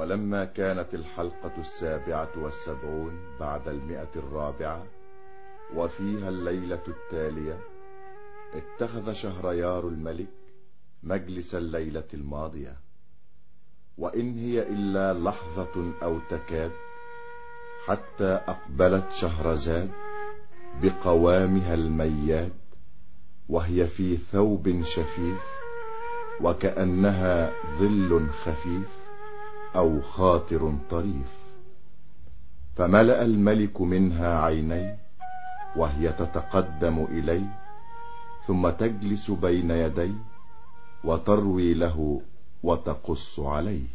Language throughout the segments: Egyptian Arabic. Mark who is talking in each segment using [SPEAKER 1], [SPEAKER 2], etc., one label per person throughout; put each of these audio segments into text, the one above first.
[SPEAKER 1] ولما كانت الحلقة السابعة والسبعون بعد المئة الرابعة وفيها الليلة التالية اتخذ شهريار الملك مجلس الليلة الماضية وإن هي إلا لحظة أو تكاد حتى أقبلت شهرزاد بقوامها المياد وهي في ثوب شفيف وكأنها ظل خفيف أو خاطر طريف فملأ الملك منها عينيه وهي تتقدم إليه ثم تجلس بين يديه وتروي له وتقص عليه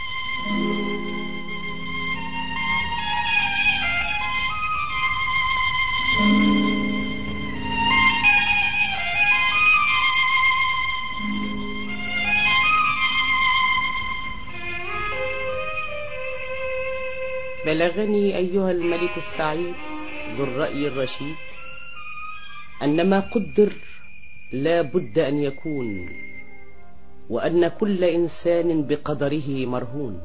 [SPEAKER 2] بلغني أيها الملك السعيد ذو الرأي الرشيد أن ما قدر لا بد أن يكون وأن كل إنسان بقدره مرهون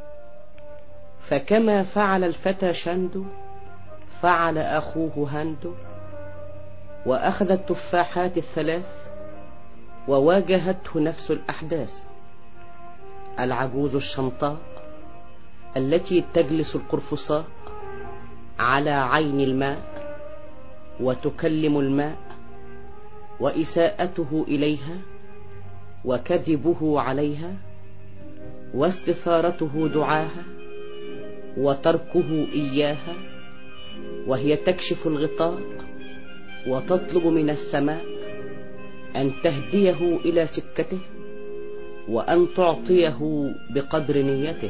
[SPEAKER 2] فكما فعل الفتى شندو فعل أخوه هندو وأخذ التفاحات الثلاث وواجهته نفس الأحداث العجوز الشمطاء التي تجلس القرفصاء على عين الماء وتكلم الماء وإساءته إليها وكذبه عليها واستثارته دعاها وتركه إياها وهي تكشف الغطاء وتطلب من السماء أن تهديه إلى سكته وأن تعطيه بقدر نيته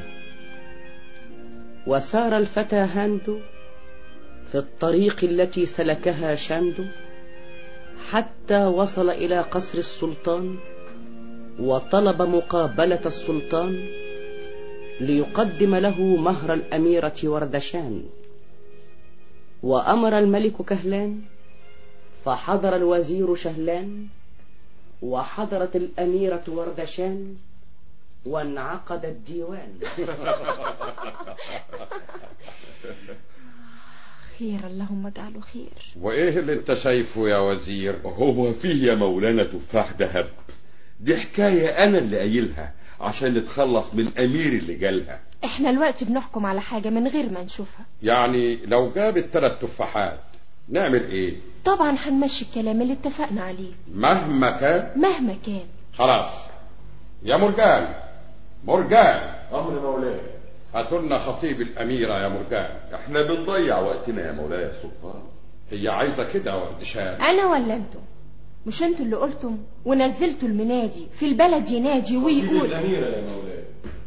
[SPEAKER 2] وسار الفتى هاندو في الطريق التي سلكها شاندو حتى وصل إلى قصر السلطان وطلب مقابلة السلطان ليقدم له مهر الأميرة وردشان وأمر الملك كهلان فحضر الوزير شهلان وحضرت الأميرة وردشان وانعقد الديوان
[SPEAKER 3] خير اللهم اجعله خير
[SPEAKER 4] وايه اللي انت شايفه يا وزير
[SPEAKER 5] هو فيه يا مولانا تفاح ذهب دي حكاية أنا اللي قايلها عشان نتخلص من الأمير اللي جالها
[SPEAKER 3] احنا الوقت بنحكم على حاجة من غير ما نشوفها
[SPEAKER 4] يعني لو جاب الثلاث تفاحات نعمل ايه
[SPEAKER 3] طبعا هنمشي الكلام اللي اتفقنا عليه
[SPEAKER 4] مهما كان
[SPEAKER 3] مهما كان
[SPEAKER 4] خلاص يا مرجان مرجان
[SPEAKER 5] أمر مولاي
[SPEAKER 4] هاتوا لنا خطيب الأميرة يا مرجان
[SPEAKER 5] احنا بنضيع وقتنا يا مولاي السلطان
[SPEAKER 4] هي عايزة كده وردشان
[SPEAKER 3] انا ولا انتم مش انتوا اللي قلتم ونزلتوا المنادي في البلد ينادي ويقول
[SPEAKER 5] الأميرة يا مولاي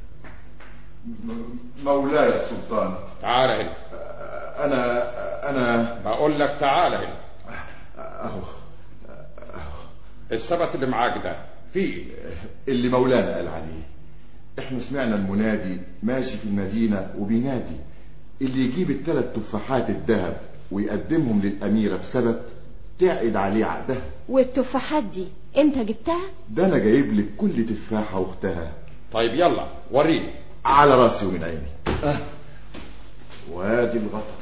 [SPEAKER 1] مولاي السلطان
[SPEAKER 4] تعال هنا
[SPEAKER 1] أنا أنا
[SPEAKER 4] بقول لك تعال هنا
[SPEAKER 1] أهو
[SPEAKER 4] السبت اللي معاك ده فيه
[SPEAKER 1] اللي مولانا قال عليه احنا سمعنا المنادي ماشي في المدينة وبينادي اللي يجيب الثلاث تفاحات الذهب ويقدمهم للأميرة بسبت تعقد عليه عقدها
[SPEAKER 3] والتفاحات دي امتى جبتها
[SPEAKER 1] ده أنا جايب لك كل تفاحة واختها
[SPEAKER 4] طيب يلا وريني
[SPEAKER 1] على راسي ومن عيني وادي الغطا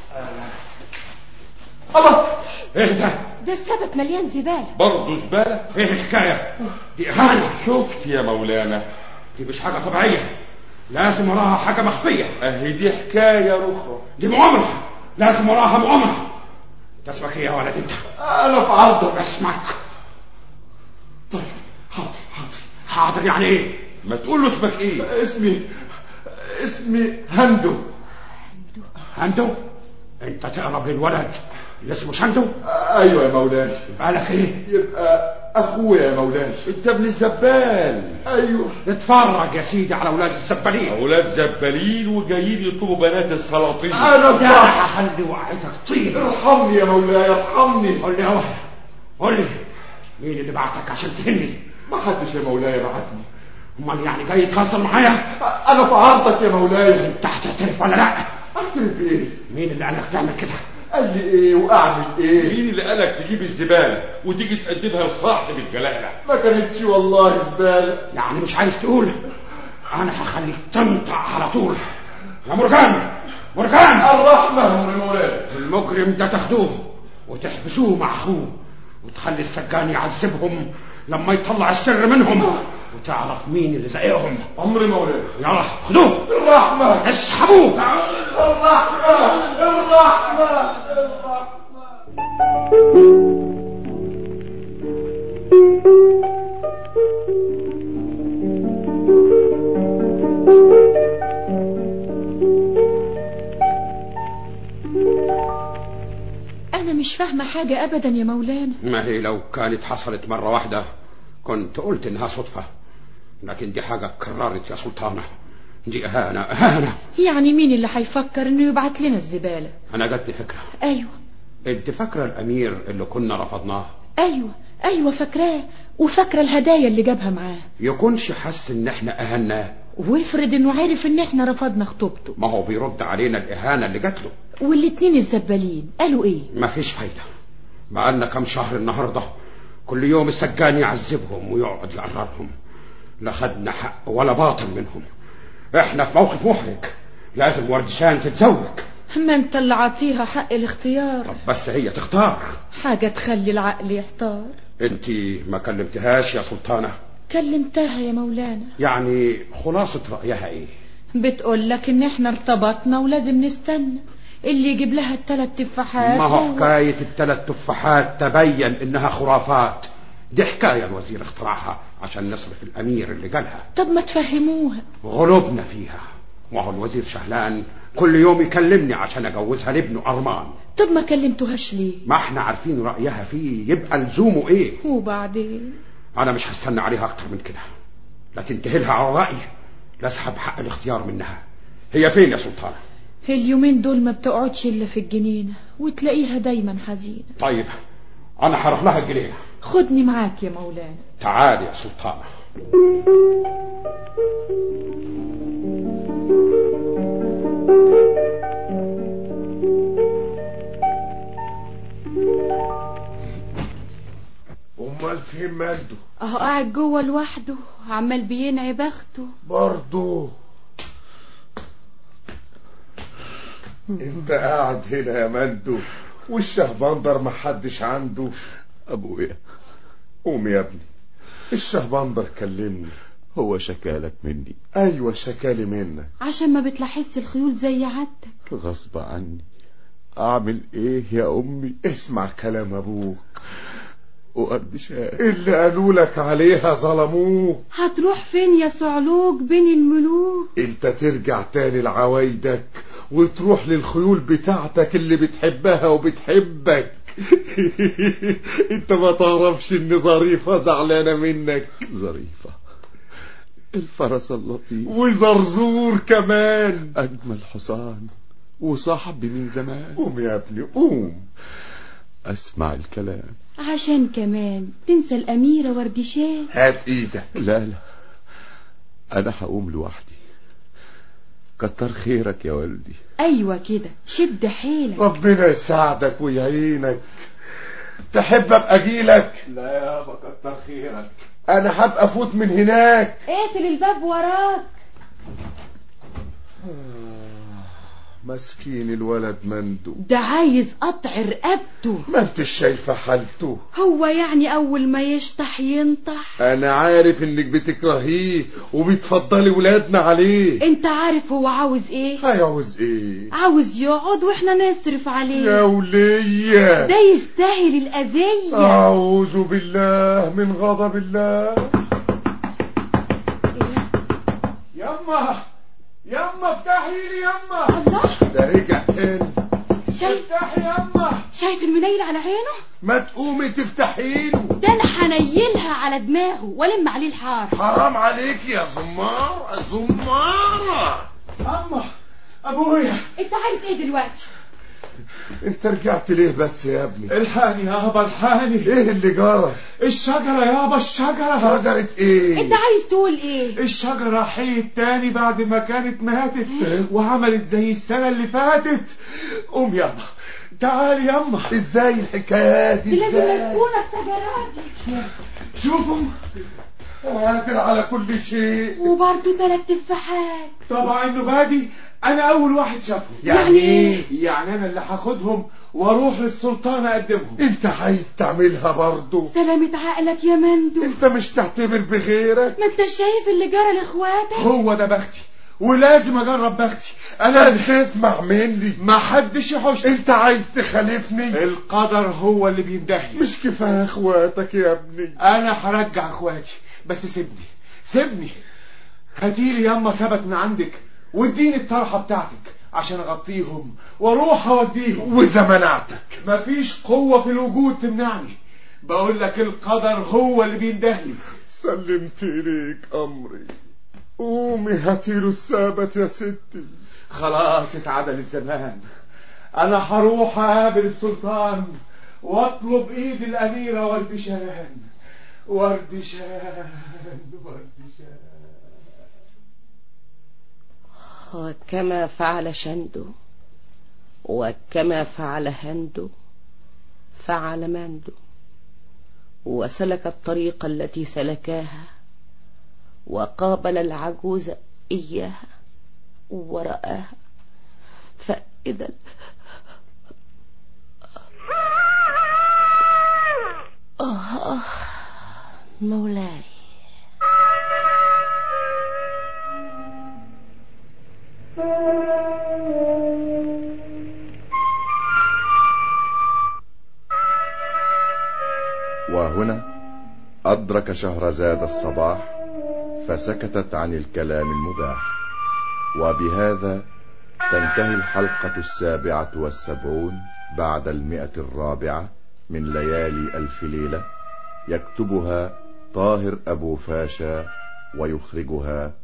[SPEAKER 4] الله ايه ده
[SPEAKER 3] ده السبت مليان زبالة
[SPEAKER 5] برضه زبالة
[SPEAKER 4] ايه الحكاية دي اهانة
[SPEAKER 5] شفت يا مولانا
[SPEAKER 4] دي مش حاجة طبيعية لازم وراها حاجة مخفية
[SPEAKER 5] اهي دي حكاية رخرة
[SPEAKER 4] دي مؤامرة لازم وراها مؤامرة ده اسمك ايه يا ولد انت
[SPEAKER 1] أنا في عرضك
[SPEAKER 4] اسمك طيب حاضر حاضر حاضر يعني ايه
[SPEAKER 5] ما تقول له اسمك ايه
[SPEAKER 1] اسمي اسمي هندو
[SPEAKER 4] هندو انت تقرب للولد اللي اسمه شندو
[SPEAKER 1] أيوة يا مولاي
[SPEAKER 4] يبقى لك ايه
[SPEAKER 1] يبقى أخويا يا مولاي
[SPEAKER 5] انت ابن الزبال
[SPEAKER 1] أيوة
[SPEAKER 4] اتفرج يا سيدي على اولاد الزبالين
[SPEAKER 5] اولاد زبالين وجايين يطلبوا بنات السلاطين
[SPEAKER 1] أنا
[SPEAKER 4] يا
[SPEAKER 1] صح
[SPEAKER 4] هخلي وقعتك طين
[SPEAKER 1] ارحمني يا مولاي ارحمني
[SPEAKER 4] قول لي يا ولد قول لي مين اللي بعتك عشان تهني
[SPEAKER 1] ما حدش يا مولاي بعتني
[SPEAKER 4] امال يعني جاي تهزر معايا
[SPEAKER 1] أنا في عرضك يا مولاي
[SPEAKER 4] انت هتعترف ولا لا
[SPEAKER 1] أعترف إيه
[SPEAKER 4] مين اللي قالك تعمل كده
[SPEAKER 1] قال لي إيه وأعمل إيه
[SPEAKER 5] مين اللي قالك تجيب الزبالة وتيجي تقدمها لصاحب الجلالة
[SPEAKER 1] ما كانتش والله زبالة
[SPEAKER 4] يعني مش عايز تقول انا هخليك تنطق على طول يا مرجان مرجان
[SPEAKER 1] الرحمة يا مولاي
[SPEAKER 4] المجرم ده تاخدوه وتحبسوه مع اخوه وتخلي السجان يعذبهم لما يطلع السر منهم وتعرف مين اللي زقهم
[SPEAKER 1] أمر مولاي
[SPEAKER 4] يلا خدوه
[SPEAKER 1] الرحمة
[SPEAKER 4] اسحبوه
[SPEAKER 1] الرحمة الرحمة الرحمة
[SPEAKER 3] انا مش فاهمه حاجه ابدا يا مولانا
[SPEAKER 4] ما هي لو كانت حصلت مرة واحدة كنت قلت انها صدفة لكن دي حاجة اتكررت يا سلطانة دي اهانة اهانة
[SPEAKER 3] يعني مين اللي هيفكر انه يبعت لنا الزباله
[SPEAKER 4] انا جاتني فكرة
[SPEAKER 3] ايوه
[SPEAKER 4] انت فاكرة الامير اللي كنا رفضناه
[SPEAKER 3] ايوه ايوه فاكراه وفاكره الهدايا اللي جابها معاه
[SPEAKER 4] يكونش حس ان احنا اهناه
[SPEAKER 3] وافرض انه عارف ان احنا رفضنا خطوبته
[SPEAKER 4] ما هو بيرد علينا الاهانة اللي جات له
[SPEAKER 3] والاتنين الزبالين قالوا ايه
[SPEAKER 4] ما فيش فايدة بقالنا كام شهر النهاردة كل يوم السجان يعذبهم ويقعد يقررهم لا خدنا حق ولا باطل منهم احنا في موقف محرج لازم وردشان تتزوج
[SPEAKER 3] ما انت اللي عطيها حق الاختيار
[SPEAKER 4] طب بس هي تختار
[SPEAKER 3] حاجه تخلي العقل يحتار
[SPEAKER 4] انت ما كلمتهاش يا سلطانة
[SPEAKER 3] كلمتها يا مولانا
[SPEAKER 4] يعني خلاصة رأيها ايه
[SPEAKER 3] بتقول لك ان احنا ارتبطنا ولازم نستنى اللي يجيب لها الثلاث تفاحات
[SPEAKER 4] ما هو حكاية الثلاث تفاحات تبين انها خرافات دي حكاية الوزير اخترعها عشان نصرف الامير اللي جالها
[SPEAKER 3] طب ما تفهموها
[SPEAKER 4] غلبنا فيها وهو الوزير شهلان كل يوم يكلمني عشان اجوزها لابنه ارمان
[SPEAKER 3] طب ما كلمتوهاش ليه
[SPEAKER 4] ما احنا عارفين رأيها فيه يبقى لزومه ايه
[SPEAKER 3] وبعدين
[SPEAKER 4] انا مش هستنى عليها اكتر من كده لكن تهلها على رأيي لاسحب حق الاختيار منها هي فين يا سلطانة
[SPEAKER 3] اليومين دول ما بتقعدش الا في الجنينه وتلاقيها دايما حزينه
[SPEAKER 4] طيب انا هروح لها الجنينة
[SPEAKER 3] خدني معاك يا مولانا
[SPEAKER 4] تعالي يا سلطانة
[SPEAKER 1] أمال فين مجده
[SPEAKER 3] اهو قاعد جوه لوحده عمال بينعي بخته
[SPEAKER 1] برضه انت قاعد هنا يا مندو والشهبندر محدش عنده
[SPEAKER 6] أبويا
[SPEAKER 1] قوم يا ابني الشهبندر كلمني
[SPEAKER 6] هو شكالك مني
[SPEAKER 1] ايوه شكالي منك
[SPEAKER 3] عشان ما بتلاحظش الخيول زي عادتك
[SPEAKER 6] غصب عني أعمل إيه يا أمي
[SPEAKER 1] اسمع كلام ابوك
[SPEAKER 6] وأرض شاء
[SPEAKER 1] اللي قالوا لك عليها ظلموك
[SPEAKER 3] هتروح فين يا صعلوك بين الملوك
[SPEAKER 1] انت ترجع تاني لعوايدك وتروح للخيول بتاعتك اللي بتحبها وبتحبك انت ما تعرفش ان ظريفة زعلانة منك
[SPEAKER 6] ظريفة الفرس اللطيف
[SPEAKER 1] وزرزور كمان
[SPEAKER 6] أجمل حصان وصاحبي من زمان
[SPEAKER 1] قوم يا ابني قوم
[SPEAKER 6] أسمع الكلام
[SPEAKER 3] عشان كمان تنسى الأميرة وردشان
[SPEAKER 1] هات ايدك
[SPEAKER 6] لا لا أنا هقوم لوحدي كتر خيرك يا والدي
[SPEAKER 3] أيوة كده شد حيلك
[SPEAKER 1] ربنا يساعدك ويعينك تحب ابقى اجيلك لا يابا كتر خيرك انا هبقى افوت من هناك
[SPEAKER 3] اقفل الباب وراك
[SPEAKER 1] مسكين الولد مندو
[SPEAKER 3] ده عايز قطع رقبته
[SPEAKER 1] ما انتش شايفه حالته
[SPEAKER 3] هو يعني أول ما يشطح ينطح
[SPEAKER 1] انا عارف انك بتكرهيه وبتفضلي ولادنا عليه
[SPEAKER 3] انت عارف هو عاوز ايه
[SPEAKER 1] هيعوز ايه
[SPEAKER 3] عاوز يقعد واحنا نصرف
[SPEAKER 1] يا
[SPEAKER 3] عليه
[SPEAKER 1] ولية
[SPEAKER 3] ده يستاهل الأذية
[SPEAKER 1] أعوذ بالله من غضب الله يما يما افتحي لي يما
[SPEAKER 3] الله
[SPEAKER 1] ده رجع تاني
[SPEAKER 3] شايف
[SPEAKER 1] افتحي يما
[SPEAKER 3] شايف المنيل على عينه
[SPEAKER 1] ما تقومي تفتحي له
[SPEAKER 3] ده انا هنيلها على دماغه والم عليه الحار
[SPEAKER 1] حرام عليك يا زمار زمارة
[SPEAKER 4] اما ابويا
[SPEAKER 3] انت عايز ايه دلوقتي
[SPEAKER 1] انت رجعت ليه بس يا ابني
[SPEAKER 4] الحقني يابا الحقني
[SPEAKER 1] ايه اللي جرى
[SPEAKER 4] الشجرة يابا الشجرة
[SPEAKER 1] شجرة ايه
[SPEAKER 3] انت عايز تقول ايه
[SPEAKER 4] الشجرة حيت تاني بعد ما كانت ماتت وعملت زي السنة اللي فاتت قوم يابا تعالي يما
[SPEAKER 1] ازاي الحكايات
[SPEAKER 3] دي لازم
[SPEAKER 1] ازاي
[SPEAKER 3] مسكونة في سجراتي
[SPEAKER 4] شوفوا
[SPEAKER 1] قادر على كل شيء
[SPEAKER 3] وبرضه تلات تفاحات
[SPEAKER 7] طبعا النبادي انا اول واحد شافهم
[SPEAKER 1] يعني ايه
[SPEAKER 7] يعني انا اللي هاخدهم واروح للسلطان اقدمهم
[SPEAKER 1] انت عايز تعملها برضه
[SPEAKER 3] سلامة عقلك يا مندو
[SPEAKER 1] انت مش تعتبر بغيرك
[SPEAKER 3] ما انت شايف اللي جرى لاخواتك
[SPEAKER 7] هو ده بختي ولازم اجرب بختي انا
[SPEAKER 1] بس اسمع مني
[SPEAKER 7] ما حدش يحوش
[SPEAKER 1] انت عايز تخالفني
[SPEAKER 7] القدر هو اللي بيندهلي
[SPEAKER 1] مش كفايه اخواتك يا ابني
[SPEAKER 7] انا هرجع اخواتي بس سيبني سيبني هاتيلي ياما ثبت من عندك واديني الطرحه بتاعتك عشان اغطيهم واروح اوديهم
[SPEAKER 1] واذا منعتك
[SPEAKER 7] مفيش قوه في الوجود تمنعني بقول لك القدر هو اللي بيندهلي
[SPEAKER 1] سلمت اليك امري قومي هاتيله الثابت يا ستي
[SPEAKER 7] خلاص اتعدل الزمان انا هروح اقابل السلطان واطلب ايد الاميره وردشان وردشان وردشان
[SPEAKER 2] وكما فعل شندو وكما فعل هندو فعل ماندو وسلك الطريق التي سلكاها وقابل العجوز إياها ورآها فإذا آه آه مولاي
[SPEAKER 1] وهنا أدرك شهرزاد الصباح فسكتت عن الكلام المباح وبهذا تنتهي الحلقة السابعة والسبعون بعد المئة الرابعة من ليالي ألف ليلة يكتبها طاهر أبو فاشا ويخرجها